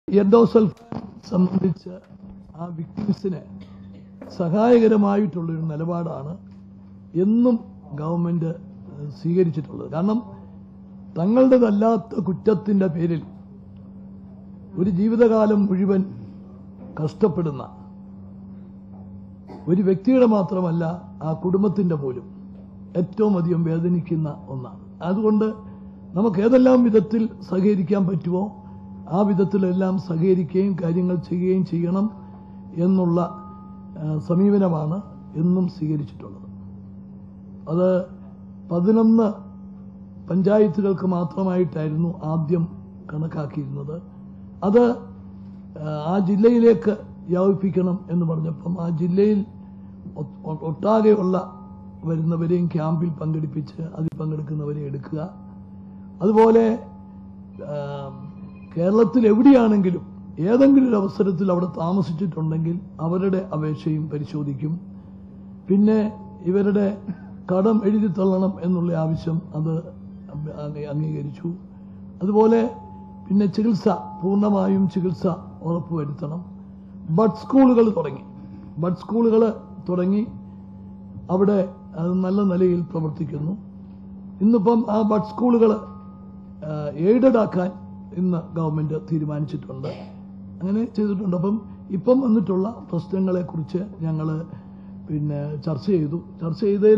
എൻഡോസൾഫ് സംബന്ധിച്ച് ആ വിക്ടിംസിന് സഹായകരമായിട്ടുള്ളൊരു നിലപാടാണ് എന്നും ഗവൺമെന്റ് ഏഹ്, സ്വീകരിച്ചിട്ടുള്ളത് കാരണം തങ്ങളുടേതല്ലാത്ത കുറ്റത്തിന്റെ പേരിൽ ഒരു ജീവിതകാലം മുഴുവൻ കഷ്ടപ്പെടുന്ന ഒരു വ്യക്തിയുടെ മാത്രമല്ല ആ കുടുംബത്തിന്റെ പോലും ഏറ്റവും അധികം വേദനിക്കുന്ന ഒന്നാണ് അതുകൊണ്ട് നമുക്ക് ഏതെല്ലാം വിധത്തിൽ സഹകരിക്കാൻ പറ്റുമോ ആ വിധത്തിലെല്ലാം സഹകരിക്കുകയും കാര്യങ്ങൾ ചെയ്യുകയും ചെയ്യണം എന്നുള്ള ആ, സമീപനമാണ് എന്നും സ്വീകരിച്ചിട്ടുള്ളത് അത് പതിനൊന്ന് പഞ്ചായത്തുകൾക്ക് മാത്രമായിട്ടായിരുന്നു ആദ്യം കണക്കാക്കിയിരുന്നത് അത് ആ, ആ ജില്ലയിലേക്ക് വ്യാപിപ്പിക്കണം എന്ന് പറഞ്ഞപ്പം ആ ജില്ലയിൽ ഒ- ഒ- ഒട്ടാകെയുള്ള വരുന്നവരെയും ക്യാമ്പിൽ പങ്കെടുപ്പിച്ച് അതിൽ പങ്കെടുക്കുന്നവരെ എടുക്കുക അതുപോലെ ആ, കേരളത്തിൽ എവിടെയാണെങ്കിലും ഏതെങ്കിലും ഒരു അവസരത്തിൽ അവിടെ താമസിച്ചിട്ടുണ്ടെങ്കിൽ അവരുടെ അപേക്ഷയും പരിശോധിക്കും പിന്നെ ഇവരുടെ കടം എഴുതി തള്ളണം എന്നുള്ള ആവശ്യം അത് അംഗീ- അംഗീകരിച്ചു അതുപോലെ പിന്നെ ചികിത്സ പൂർണ്ണമായും ചികിത്സ ഉറപ്പുവരുത്തണം ബഡ് സ്കൂളുകൾ തുടങ്ങി ബഡ് സ്കൂളുകൾ തുടങ്ങി അവിടെ അത് നല്ല നിലയിൽ പ്രവർത്തിക്കുന്നു ഇന്നിപ്പം ആ ബഡ് സ്കൂളുകൾ എയ്ഡഡ് ആക്കാൻ ഇന്ന് ഗവൺമെന്റ് തീരുമാനിച്ചിട്ടുണ്ട് അങ്ങനെ ചെയ്തിട്ടുണ്ട് അപ്പം ഇപ്പം വന്നിട്ടുള്ള പ്രശ്നങ്ങളെക്കുറിച്ച് ഞങ്ങൾ പിന്നെ ചർച്ച ചെയ്തു ചർച്ച ചെയ്തതിൽ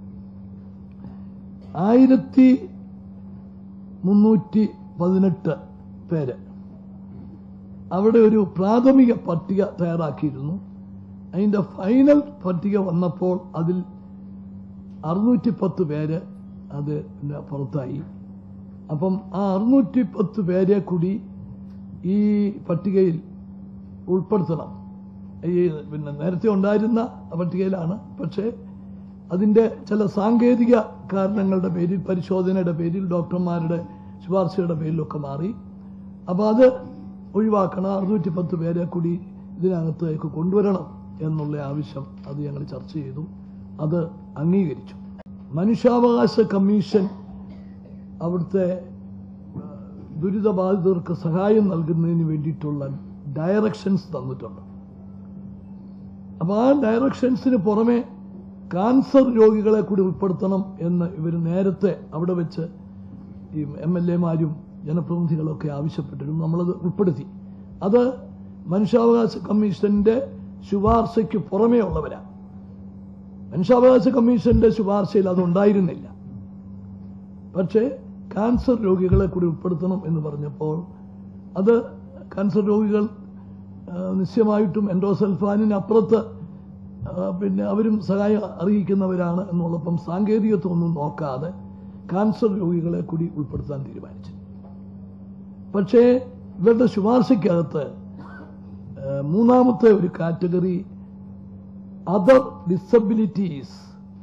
ആയിരത്തി മുന്നൂറ്റി പതിനെട്ട് പേര് അവിടെ ഒരു പ്രാഥമിക പട്ടിക തയ്യാറാക്കിയിരുന്നു അതിന്റെ ഫൈനൽ പട്ടിക വന്നപ്പോൾ അതിൽ അറുന്നൂറ്റി പത്ത് പേര് അത് പിന്നെ പുറത്തായി അപ്പം ആ അറുന്നൂറ്റി പത്ത് പേരെ കൂടി ഈ പട്ടികയിൽ ഉൾപ്പെടുത്തണം ഈ പിന്നെ നേരത്തെ ഉണ്ടായിരുന്ന പട്ടികയിലാണ് പക്ഷേ അതിന്റെ ചില സാങ്കേതിക കാരണങ്ങളുടെ പേരിൽ പരിശോധനയുടെ പേരിൽ ഡോക്ടർമാരുടെ ശുപാർശയുടെ പേരിലൊക്കെ മാറി അപ്പോൾ അത് ഒഴിവാക്കണം അറുന്നൂറ്റി പത്ത് പേരെ കൂടി ഇതിനകത്തേക്ക് കൊണ്ടുവരണം എന്നുള്ള ആവശ്യം അത് ഞങ്ങൾ ചർച്ച ചെയ്തു അത് അംഗീകരിച്ചു മനുഷ്യാവകാശ കമ്മീഷൻ അവിടുത്തെ ആ, ദുരിതബാധിതർക്ക് സഹായം നൽകുന്നതിന് വേണ്ടിയിട്ടുള്ള ഡയറക്ഷൻസ് തന്നിട്ടുണ്ട് അപ്പൊ ആ ഡയറക്ഷൻസിന് പുറമെ കാൻസർ രോഗികളെ കൂടി ഉൾപ്പെടുത്തണം എന്ന് ഇവർ നേരത്തെ അവിടെ വെച്ച് ഈ എം എൽ എമാരും ജനപ്രതിനിധികളൊക്കെ ആവശ്യപ്പെട്ടിരുന്നു നമ്മളത് ഉൾപ്പെടുത്തി അത് മനുഷ്യാവകാശ കമ്മീഷന്റെ ശുപാർശയ്ക്ക് പുറമേ ഉള്ളവരാ മനുഷ്യാവകാശ കമ്മീഷന്റെ ശുപാർശയിൽ അത് ഉണ്ടായിരുന്നില്ല പക്ഷേ കാൻസർ രോഗികളെ കൂടി ഉൾപ്പെടുത്തണം എന്ന് പറഞ്ഞപ്പോൾ അത് കാൻസർ രോഗികൾ ആ, നിശ്ചയമായിട്ടും എൻഡോസൽഫാനിന് അപ്പുറത്ത് ആ, പിന്നെ അവരും സഹായം അറിയിക്കുന്നവരാണ് എന്നുള്ളപ്പം സാങ്കേതികത്വം ഒന്നും നോക്കാതെ കാൻസർ രോഗികളെ കൂടി ഉൾപ്പെടുത്താൻ തീരുമാനിച്ചു പക്ഷേ ഇവരുടെ ശുപാർശയ്ക്കകത്ത് ആ, മൂന്നാമത്തെ ഒരു category other disabilities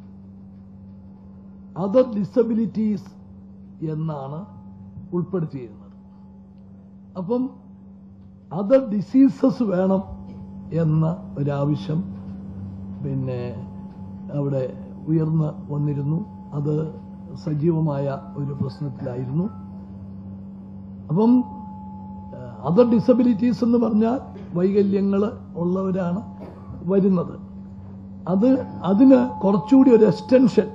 other disabilities എന്നാണ് ഉൾപ്പെടുത്തിയിരുന്നത് അപ്പം അതർ ഡിസീസസ് വേണം എന്ന ഒരാവശ്യം പിന്നെ അവിടെ ഉയർന്ന് വന്നിരുന്നു അത് സജീവമായ ഒരു പ്രശ്നത്തിലായിരുന്നു അപ്പം അതർ ഡിസബിലിറ്റീസ് എന്ന് പറഞ്ഞാൽ വൈകല്യങ്ങൾ ഉള്ളവരാണ് വരുന്നത് അത് അതിന് കുറച്ചുകൂടി ഒരു എക്സ്റ്റൻഷൻ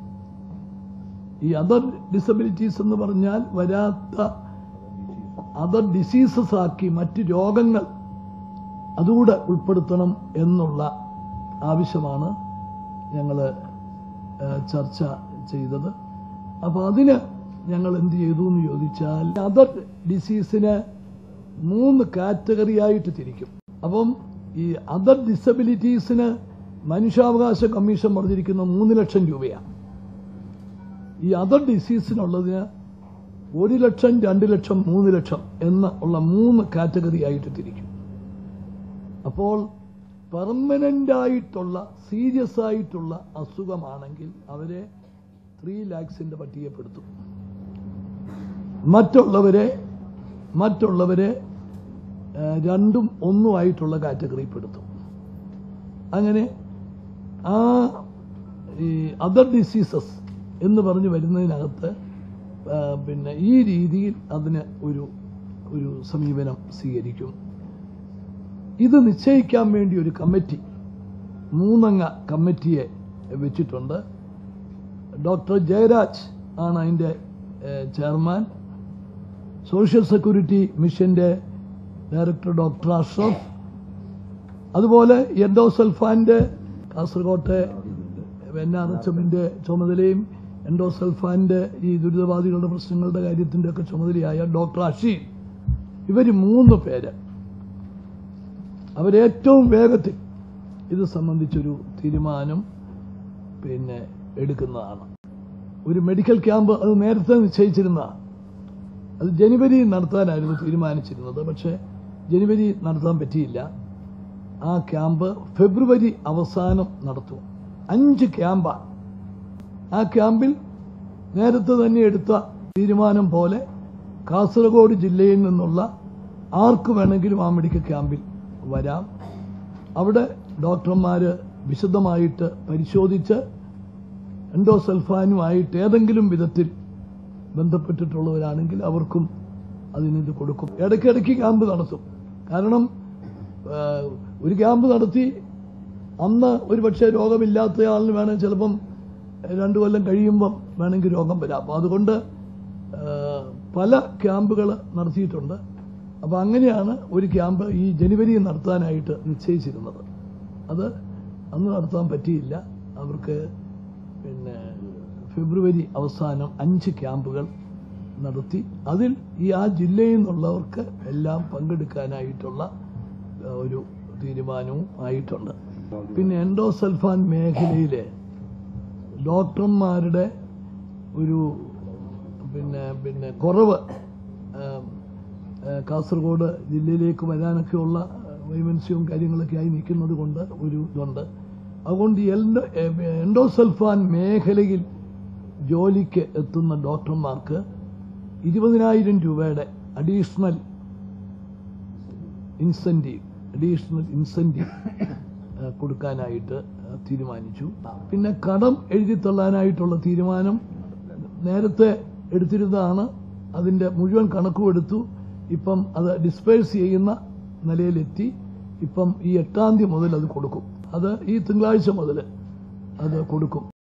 ഈ അതർ ഡിസബിലിറ്റീസ് എന്ന് പറഞ്ഞാൽ വരാത്ത അതർ ഡിസീസസ് ആക്കി മറ്റ് രോഗങ്ങൾ അതുകൂടെ ഉൾപ്പെടുത്തണം എന്നുള്ള ആവശ്യമാണ് ഞങ്ങൾ ചർച്ച ചെയ്തത് അപ്പോൾ അതിന് ഞങ്ങൾ എന്ത് ചെയ്തു എന്ന് ചോദിച്ചാൽ അതർ ഡിസീസിന് മൂന്ന് കാറ്റഗറി ആയിട്ട് തിരിക്കും അപ്പം ഈ അതർ ഡിസബിലിറ്റീസിന് മനുഷ്യാവകാശ കമ്മീഷൻ പറഞ്ഞിരിക്കുന്ന മൂന്ന് ലക്ഷം രൂപയാണ് ഈ അതർ ഡിസീസിനുള്ളതിന് ഒരു ലക്ഷം രണ്ട് ലക്ഷം മൂന്ന് ലക്ഷം എന്ന് ഉള്ള മൂന്ന് കാറ്റഗറി ആയിട്ട് തിരിക്കും അപ്പോൾ പെർമനന്റ് ആയിട്ടുള്ള സീരിയസ് ആയിട്ടുള്ള അസുഖമാണെങ്കിൽ അവരെ ത്രീ ലാക്സിന്റെ പട്ടികപ്പെടുത്തും മറ്റുള്ളവരെ മറ്റുള്ളവരെ ആ, രണ്ടും ഒന്നുമായിട്ടുള്ള കാറ്റഗറി പെടുത്തും അങ്ങനെ ആ ഈ അതർ ഡിസീസസ് എന്ന് പറഞ്ഞു വരുന്നതിനകത്ത് ആ, പിന്നെ ഈ രീതിയിൽ അതിന് ഒരു ഒരു സമീപനം സ്വീകരിക്കും ഇത് നിശ്ചയിക്കാൻ വേണ്ടി ഒരു കമ്മിറ്റി മൂന്നംഗ കമ്മിറ്റിയെ വെച്ചിട്ടുണ്ട് ഡോക്ടർ ജയരാജ് ആണ് അതിൻ്റെ ഏഹ്, ചെയർമാൻ സോഷ്യൽ സെക്യൂരിറ്റി മിഷന്റെ ഡയറക്ടർ ഡോക്ടർ അഷ്റഫ് അതുപോലെ എൻഡോസൽഫാന്റെ കാസർകോട്ടെ എൻ ആർ എച്ച് എമ്മിന്റെ ചുമതലയും എൻഡോസൽഫാന്റെ ഈ ദുരിതബാധികളുടെ പ്രശ്നങ്ങളുടെ കാര്യത്തിന്റെ ഒക്കെ ചുമതലയായ ഡോക്ടർ അഷീൻ ഇവർ മൂന്ന് പേര് അവരേറ്റവും വേഗത്തിൽ ഇത് സംബന്ധിച്ചൊരു തീരുമാനം പിന്നെ എടുക്കുന്നതാണ് ഒരു മെഡിക്കൽ ക്യാമ്പ് അത് നേരത്തെ നിശ്ചയിച്ചിരുന്നതാണ് അത് ജനുവരി നടത്താനായിരുന്നു തീരുമാനിച്ചിരുന്നത് പക്ഷേ ജനുവരി നടത്താൻ പറ്റിയില്ല ആ ക്യാമ്പ് ഫെബ്രുവരി അവസാനം നടത്തും അഞ്ച് ക്യാമ്പാണ് ആ ക്യാമ്പിൽ നേരത്തെ തന്നെ എടുത്ത തീരുമാനം പോലെ കാസർഗോഡ് ജില്ലയിൽ നിന്നുള്ള ആർക്ക് വേണമെങ്കിലും ആ മെഡിക്കൽ ക്യാമ്പിൽ വരാം അവിടെ ഡോക്ടർമാര് വിശദമായിട്ട് പരിശോധിച്ച് എൻഡോസൽഫാനുമായിട്ട് ഏതെങ്കിലും വിധത്തിൽ ബന്ധപ്പെട്ടിട്ടുള്ളവരാണെങ്കിൽ അവർക്കും അതിനിത് കൊടുക്കും ഇടയ്ക്കിടയ്ക്ക് ക്യാമ്പ് നടത്തും കാരണം ആ, ഒരു ക്യാമ്പ് നടത്തി അന്ന് ഒരു പക്ഷേ രോഗമില്ലാത്ത ആളിന് വേണമെങ്കിൽ ചിലപ്പം രണ്ടു കൊല്ലം കഴിയുമ്പം വേണമെങ്കിൽ രോഗം വരാം അപ്പോൾ അതുകൊണ്ട് ആ, പല ക്യാമ്പുകൾ നടത്തിയിട്ടുണ്ട് അപ്പോൾ അങ്ങനെയാണ് ഒരു ക്യാമ്പ് ഈ ജനുവരി നടത്താനായിട്ട് നിശ്ചയിച്ചിരുന്നത് അത് അന്ന് നടത്താൻ പറ്റിയില്ല അവർക്ക് പിന്നെ ഫെബ്രുവരി അവസാനം അഞ്ച് ക്യാമ്പുകൾ നടത്തി അതിൽ ഈ ആ ജില്ലയിൽ നിന്നുള്ളവർക്ക് എല്ലാം പങ്കെടുക്കാനായിട്ടുള്ള ആ, ഒരു തീരുമാനവും ആയിട്ടുണ്ട് പിന്നെ എൻഡോസൽഫാൻ മേഖലയിലെ ഡോക്ടർമാരുടെ ഒരു പിന്നെ പിന്നെ കുറവ് ആ, ആ, കാസർഗോഡ് ജില്ലയിലേക്ക് വരാനൊക്കെയുള്ള വൈമൻസ്യവും കാര്യങ്ങളൊക്കെ ആയി നിൽക്കുന്നത് കൊണ്ട് ഒരു ഇതുണ്ട് അതുകൊണ്ട് ഈ എൽഡോ- എ- എൻഡോസൽഫാൻ മേഖലയിൽ ജോലിക്ക് എത്തുന്ന ഡോക്ടർമാർക്ക് ഇരുപതിനായിരം രൂപയുടെ അഡീഷണൽ ഇൻസെന്റീവ് അഡീഷണൽ ഇൻസെന്റീവ് കൊടുക്കാനായിട്ട് ആ, തീരുമാനിച്ചു പിന്നെ കടം എഴുതി തള്ളാനായിട്ടുള്ള തീരുമാനം നേരത്തെ എടുത്തിരുന്നതാണ് അതിന്റെ മുഴുവൻ കണക്കും എടുത്തു ഇപ്പം അത് ഡിസ്പേഴ്സ് ചെയ്യുന്ന നിലയിലെത്തി ഇപ്പം ഈ എട്ടാം തീയതി മുതൽ അത് കൊടുക്കും അത് ഈ തിങ്കളാഴ്ച മുതൽ അത് കൊടുക്കും